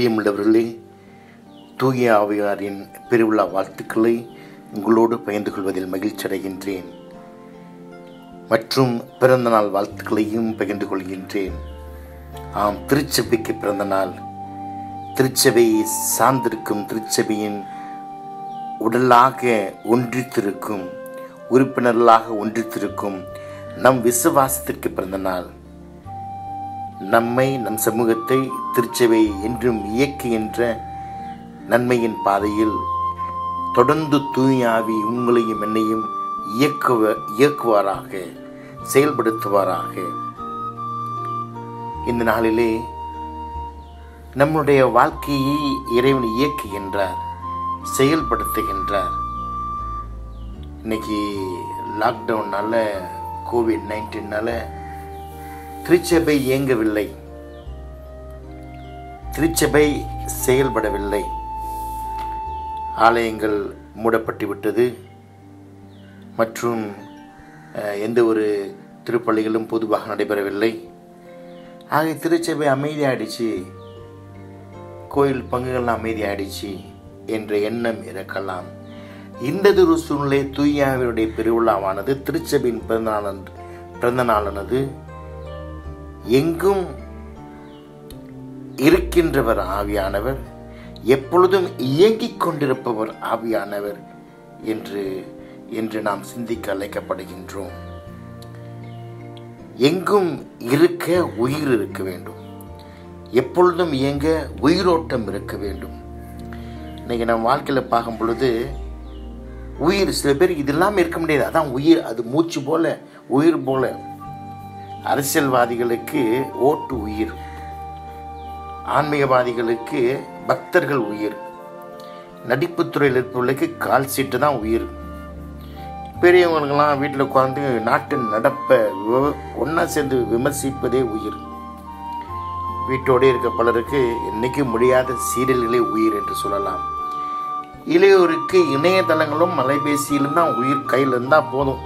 பிரியமுள்ளவர்களே தூய ஆவியாரின் பெருவிழா வாழ்த்துக்களை உங்களோடு பகிர்ந்து கொள்வதில் மகிழ்ச்சி அடைகின்றேன் மற்றும் பிறந்த நாள் வாழ்த்துக்களையும் பகிர்ந்து கொள்கின்றேன் ஆம் திருச்சபைக்கு பிறந்த நாள் திருச்சபையை சார்ந்திருக்கும் திருச்சபையின் உடலாக ஒன்றித்திருக்கும் உறுப்பினர்களாக ஒன்றித்திருக்கும் நம் விசுவாசத்திற்கு பிறந்த நாள் நம்மை நம் சமூகத்தை திருச்சபை என்றும் இயக்குகின்ற நன்மையின் பாதையில் தொடர்ந்து தூயாவி உங்களையும் என்னையும் இயக்குவ இயக்குவாராக செயல்படுத்துவாராக இந்த நாளிலே நம்முடைய வாழ்க்கையை இறைவன் இயக்குகின்றார் செயல்படுத்துகின்றார் இன்னைக்கு லாக்டவுன்னால கோவிட் நைன்டீன்னால திருச்சபை இயங்கவில்லை திருச்சபை செயல்படவில்லை ஆலயங்கள் மூடப்பட்டு விட்டது மற்றும் அஹ், எந்த ஒரு திருப்பள்ளிகளும் பொதுவாக நடைபெறவில்லை ஆக திருச்சபை அமைதியாயிடுச்சு கோயில் பங்குகள் அமைதியாயிடுச்சு என்ற எண்ணம் இருக்கலாம் இந்த ஒரு சூழ்நிலை தூயாவினுடைய பெருவிழாவானது திருச்சபையின் பிறந்த நாள் பிறந்த நாளானது எங்கும் இருக்கின்றவர் ஆவியானவர் எப்பொழுதும் இயங்கிக் கொண்டிருப்பவர் ஆவியானவர் என்று என்று நாம் சிந்திக்க அழைக்கப்படுகின்றோம் எங்கும் இருக்க உயிர் இருக்க வேண்டும் எப்பொழுதும் இயங்க உயிரோட்டம் இருக்க வேண்டும் இன்னைக்கு நம்ம வாழ்க்கையில் பார்க்கும் பொழுது உயிர் சில பேர் இது இல்லாமல் இருக்க முடியாது அதான் உயிர் அது மூச்சு போல உயிர் போல அரசியல்வாதிகளுக்கு ஓட்டு உயிர் ஆன்மீகவாதிகளுக்கு பக்தர்கள் உயிர் நடிப்புத் துறையில் இருப்பவர்களுக்கு கால் சீட்டு தான் உயிர் பெரியவங்களுக்கெல்லாம் வீட்டில் உட்காந்து நாட்டின் நடப்பை ஒன்றா சேர்ந்து விமர்சிப்பதே உயிர் வீட்டோடு இருக்க பலருக்கு என்னைக்கு முடியாத சீரியல்களே உயிர் என்று சொல்லலாம் இளையோருக்கு இணையதளங்களும் அலைபேசியிலும் தான் உயிர் கையில் இருந்தால் போதும்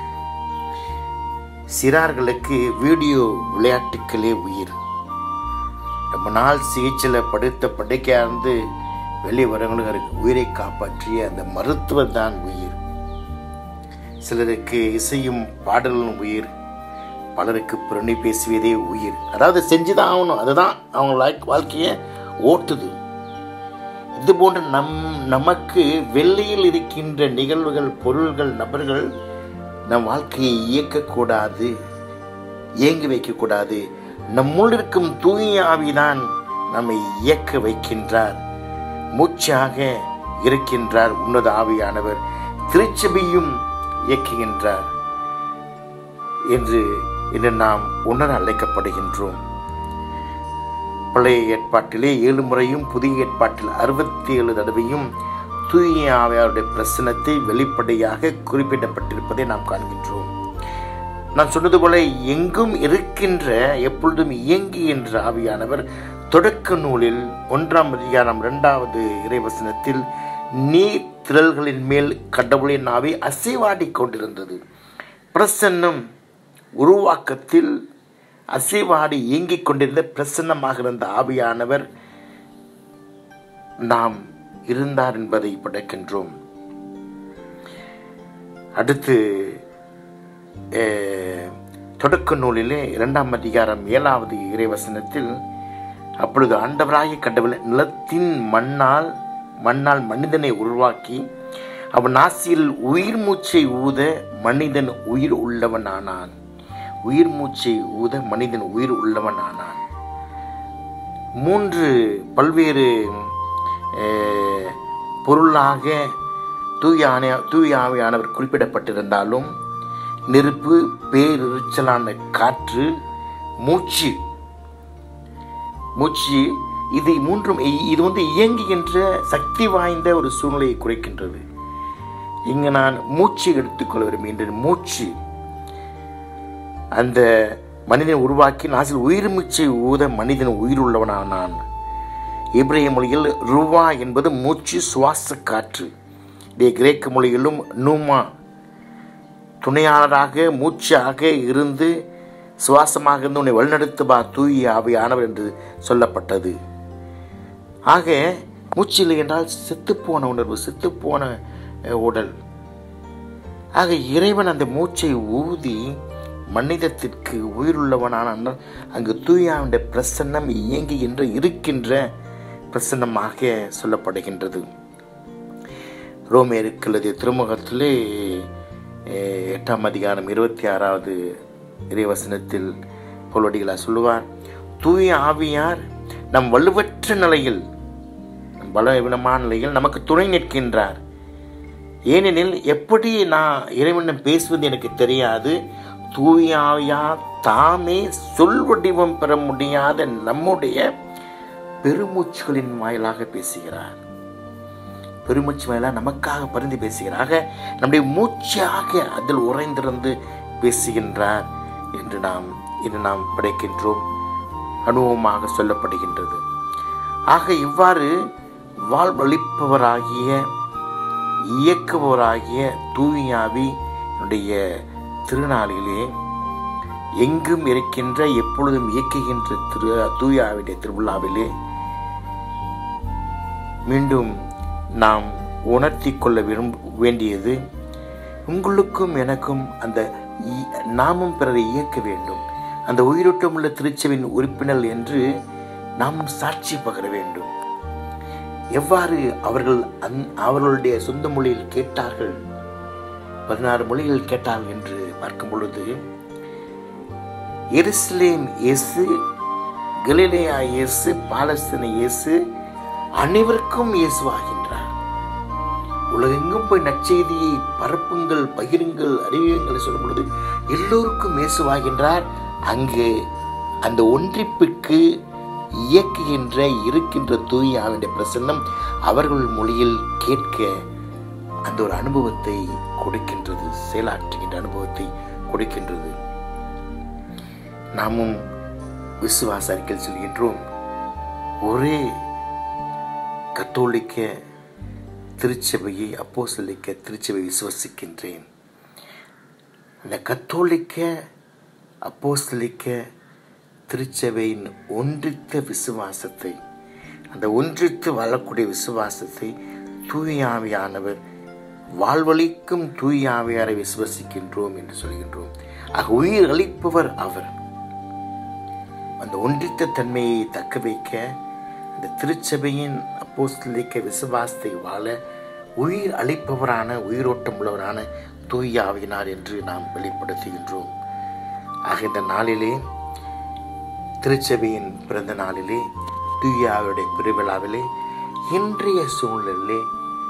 சிறார்களுக்கு வீடியோ விளையாட்டுக்களே உயிர் ரொம்ப நாள் சிகிச்சையில் படுத்த படுக்கையாக இருந்து வெளியே வரவங்களுக்கு உயிரை காப்பாற்றிய அந்த மருத்துவர் தான் உயிர் சிலருக்கு இசையும் பாடலும் உயிர் பலருக்கு புரணி பேசுவதே உயிர் அதாவது செஞ்சுதான் ஆகணும் அதுதான் அவங்க லைக் வாழ்க்கையை ஓட்டுது இது போன்ற நம் நமக்கு வெள்ளையில் இருக்கின்ற நிகழ்வுகள் பொருள்கள் நபர்கள் நம் வாழ்க்கையை இயக்கக்கூடாது இயங்கி வைக்கக்கூடாது நம்முள் இருக்கும் தூய ஆவிதான் நம்மை இயக்க வைக்கின்றார் மூச்சாக இருக்கின்றார் உன்னத ஆவியானவர் திருச்சபையும் இயக்குகின்றார் என்று இன்று நாம் உணர அழைக்கப்படுகின்றோம் பழைய ஏற்பாட்டிலே ஏழு முறையும் புதிய ஏற்பாட்டில் அறுபத்தி ஏழு தடவையும் தூய ஆவியாருடைய பிரசனத்தை வெளிப்படையாக குறிப்பிடப்பட்டிருப்பதை நாம் காண்கின்றோம் நான் சொன்னது போல எங்கும் இருக்கின்ற எப்பொழுதும் இயங்குகின்ற ஆவியானவர் தொடக்க நூலில் ஒன்றாம் அதிகாரம் இரண்டாவது இறைவசனத்தில் நீர் திரள்களின் மேல் கடவுளின் ஆவி அசைவாடி கொண்டிருந்தது பிரசன்னம் உருவாக்கத்தில் அசைவாடி இயங்கிக் கொண்டிருந்த பிரசன்னமாக இருந்த ஆவியானவர் நாம் இருந்தார் என்பதை படைக்கின்றோம் அடுத்து அஹ், தொடக்க நூலிலே இரண்டாம் அதிகாரம் ஏழாவது இறைவசனத்தில் அப்பொழுது ஆண்டவராகிய கடவுள் நிலத்தின் மண்ணால் மண்ணால் மனிதனை உருவாக்கி அவன் ஆசியில் உயிர் மூச்சை ஊத மனிதன் உயிர் உள்ளவன் ஆனான் உயிர் மூச்சை ஊத மனிதன் உயிர் உள்ளவன் ஆனான் மூன்று பல்வேறு அஹ், பொருளாக தூய ஆணைய தூய ஆவியானவர் குறிப்பிடப்பட்டிருந்தாலும் நெருப்பு பேரிச்சலான காற்று மூச்சு மூச்சு இது மூன்றும் இ- இது வந்து இயங்குகின்ற சக்தி வாய்ந்த ஒரு சூழ்நிலையை குறைக்கின்றது இங்கு நான் மூச்சு எடுத்துக்கொள்ள விரும்புகின்றேன் மூச்சு அந்த மனிதனை உருவாக்கி நாசில் உயிர் மூச்சை ஊத மனிதன் உயிர் உள்ளவனானான் இப்ரேய மொழியில் ருவா என்பது மூச்சு சுவாச காற்று இதே கிரேக்க மொழியிலும் நூமா துணையாளராக மூச்சாக இருந்து சுவாசமாக இருந்து உன்னை வழிநடத்துவா தூய ஆவியானவர் என்று சொல்லப்பட்டது ஆக மூச்சு இல்லை என்றால் செத்துப்போன உணர்வு செத்துப்போன அஹ், உடல் ஆக இறைவன் அந்த மூச்சை ஊதி மனிதத்திற்கு உயிருள்ளவனான அண்ணன் அங்கு தூயாவுடைய பிரசன்னம் இயங்குகின்ற இருக்கின்ற பிரசன்னமாக சொல்லப்படுகின்றது ரோமேருக்களது திருமுகத்திலே அஹ், எட்டாம் அதிகாரம் இருபத்தி ஆறாவது இறைவசனத்தில் பௌலடிகளா சொல்லுவார் தூய ஆவியார் நம் வலுவற்ற நிலையில் நம் பலவீனமான நிலையில் நமக்கு துணை நிற்கின்றார் ஏனெனில் எப்படி நான் இறைவனிடம் பேசுவது எனக்கு தெரியாது தூய ஆவியார் தாமே சொல் வடிவம் பெற முடியாத நம்முடைய பெருமூச்சுகளின் வாயிலாக பேசுகிறார் பெருமூச்சு வாயிலாக நமக்காக பரிந்து பேசுகிறார் ஆக நம்முடைய மூச்சாக அதில் உறைந்திருந்து பேசுகின்றார் என்று நாம் இது நாம் படைக்கின்றோம் அனுபவமாக சொல்லப்படுகின்றது ஆக இவ்வாறு வாழ்வளிப்பவராகிய இயக்குபவராகிய தூயாவி என்னுடைய திருநாளிலே எங்கும் இருக்கின்ற எப்பொழுதும் இயக்குகின்ற திரு தூயாவுடைய திருவிழாவிலே மீண்டும் நாம் உணர்த்தி கொள்ள விரும்ப வேண்டியது உங்களுக்கும் எனக்கும் அந்த இ- நாமும் பிறரை இயக்க வேண்டும் அந்த உயிரோட்டமுள்ள திருச்செவின் உறுப்பினர் என்று நாம் சாட்சி பகர வேண்டும் எவ்வாறு அவர்கள் அந் அவர்களுடைய சொந்த மொழியில் கேட்டார்கள் பதினாறு மொழிகள் கேட்டார்கள் என்று பார்க்கும் பொழுது எருசலேம் இயேசு கலிலேயா இயேசு பாலஸ்தீன இயேசு அனைவருக்கும் இயேசுவாகின்றார் உலகெங்கும் போய் நற்செய்தியை பரப்புங்கள் பகிருங்கள் அறிவியுங்கள் சொல்லும் பொழுது எல்லோருக்கும் இயேசுவாகின்றார் அங்கு அந்த ஒன்றிப்புக்கு இயக்குகின்ற இருக்கின்ற தூய ஆவிന്റെ பிரசன்னம் அவர்கள் மொழியில் கேட்க அந்த ஒரு அனுபவத்தை கொடுக்கின்றது செயலாற்றுகின்ற அனுபவத்தை கொடுக்கின்றது நாமும் விசுவாச அறிக்கையில் சொல்கின்றோம் ஒரே கத்தோலிக்க திருச்சபையை அப்போஸ்தலிக்க திருச்சபை விசுவசிக்கின்றேன் அந்த கத்தோலிக்க அப்போஸ்தலிக்க திருச்சபையின் ஒன்றித்த விசுவாசத்தை அந்த ஒன்றித்து வாழக்கூடிய விசுவாசத்தை தூயாவியானவர் வாழ்வழிக்கும் தூயாவியாரை விசுவசிக்கின்றோம் என்று சொல்கின்றோம் ஆக உயிர் அளிப்பவர் அவர் அந்த ஒன்றித்த தன்மையை தக்க வைக்க அந்த திருச்சபையின் அப்போஸ்தலிக்க விசுவாசத்தை வாழ உயிர் அளிப்பவரான உயிரோட்டம் உள்ளவரான தூய ஆவியினார் என்று நாம் வெளிப்படுத்துகின்றோம் ஆக இந்த நாளிலே திருச்சபையின் பிறந்த நாளிலே தூய ஆவியுடைய பெருவிழாவிலே இன்றைய சூழ்நிலையிலே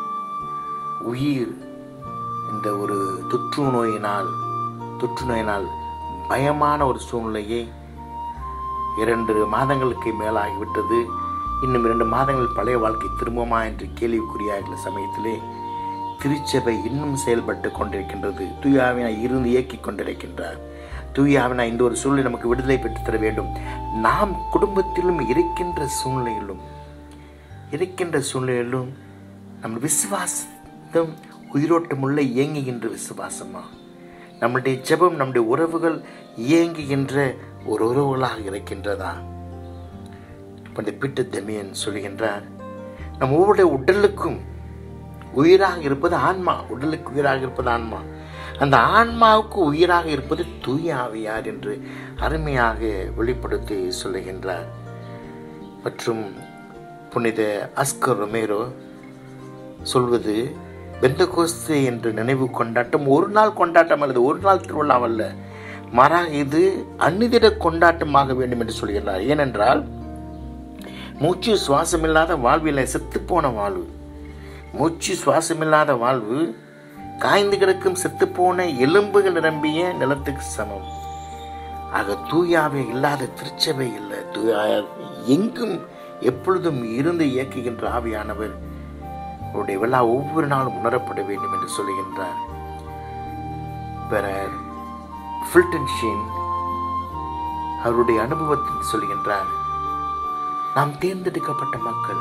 உயிர் இந்த ஒரு தொற்று நோயினால் தொற்று நோயினால் பயமான ஒரு சூழ்நிலையை இரண்டு மாதங்களுக்கு மேலாகிவிட்டது இன்னும் இரண்டு மாதங்கள் பழைய வாழ்க்கை திரும்புமா என்று கேள்விக்குறியாகிற சமயத்திலே திருச்சபை இன்னும் செயல்பட்டு கொண்டிருக்கின்றது தூயாவினாய் இருந்து இயக்கிக் கொண்டிருக்கின்றார் தூயாவினாய் இந்த ஒரு சூழ்நிலை நமக்கு விடுதலை பெற்றுத் தர வேண்டும் நாம் குடும்பத்திலும் இருக்கின்ற சூழ்நிலையிலும் இருக்கின்ற சூழ்நிலையிலும் நம்ம விசுவாசம் உயிரோட்டமுள்ள இயங்குகின்ற விசுவாசமா நம்முடைய ஜெபம் நம்முடைய உறவுகள் இயங்குகின்ற ஒரு உறவுகளாக இருக்கின்றதா பண்டைய பீட்டர் தெமியன் சொல்கின்றார் நம் ஒவ்வொரு உடலுக்கும் உயிராக இருப்பது ஆன்மா உடலுக்கு உயிராக இருப்பது ஆன்மா அந்த ஆன்மாவுக்கு உயிராக இருப்பது தூய ஆவியார் என்று அருமையாக வெளிப்படுத்தி சொல்லுகின்றார் மற்றும் புனித அஸ்கர் ரொமேரோ சொல்வது பெந்தகோஸ்து என்று நினைவு கொண்டாட்டம் ஒரு நாள் கொண்டாட்டம் அல்லது ஒரு நாள் திருவிழாவல்ல மாறாக இது அந்நிதிட கொண்டாட்டமாக வேண்டும் என்று சொல்கிறார் ஏனென்றால் மூச்சு சுவாசமில்லாத வாழ்வில செத்துப்போன வாழ்வு மூச்சு சுவாசமில்லாத வாழ்வு காய்ந்து கிடக்கும் செத்துப்போன எலும்புகள் நிரம்பிய நிலத்துக்கு சமம் ஆக தூயாவே இல்லாத திருச்சபை இல்லை தூயா எங்கும் எப்பொழுதும் இருந்து இயக்குகின்ற ஆவியானவர் அவருடைய விழா ஒவ்வொரு நாளும் உணரப்பட வேண்டும் என்று சொல்லுகின்றார் பிற ஃபில்டன்ஷின் அவருடைய அனுபவத்தில் சொல்கின்றார் நாம் தேர்ந்தெடுக்கப்பட்ட மக்கள்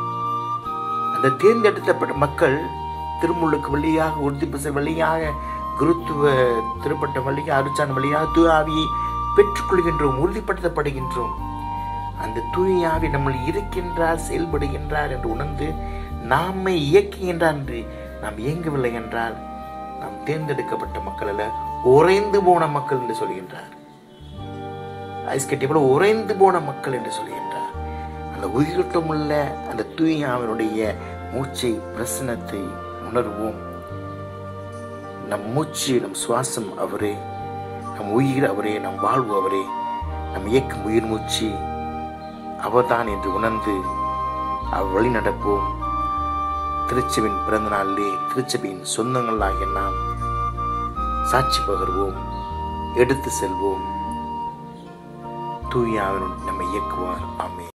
அந்த தேர்ந்தெடுக்கப்பட்ட மக்கள் திருமுழுக்கு வழியாக உறுதிப்பசை வழியாக குருத்துவ திருப்பட்ட வழியாக அருச்சான் வழியாக தூய ஆவியை பெற்றுக்கொள்கின்றோம் உறுதிப்படுத்தப்படுகின்றோம் அந்த தூயாவி நம்ம இருக்கின்றார் செயல்படுகின்றார் என்று உணர்ந்து நாமை இயக்குகின்றார் என்று நாம் இயங்கவில்லை என்றால் நாம் தேர்ந்தெடுக்கப்பட்ட மக்கள் அல்ல உறைந்து போன மக்கள் என்று சொல்கின்றார் ஐஸ் கட்டி போல உறைந்து போன மக்கள் என்று சொல்கின்றார் அந்த உயிரோட்டமுள்ள அந்த தூயாவினுடைய மூச்சை பிரசனத்தை உணர்வோம் நம் மூச்சு நம் சுவாசம் அவரே நம் உயிர் அவரே நம் வாழ்வு அவரே நம் இயக்கும் உயிர் மூச்சு அவர்தான் என்று உணர்ந்து அவர் வழி நடப்போம் திருச்சபின் பிறந்த நாளிலே திருச்சபையின் சொந்தங்களாகிய நாம் சாட்சி பகர்வோம் எடுத்து செல்வோம் தூயாவினும் நம்மை இயக்குவார் ஆமே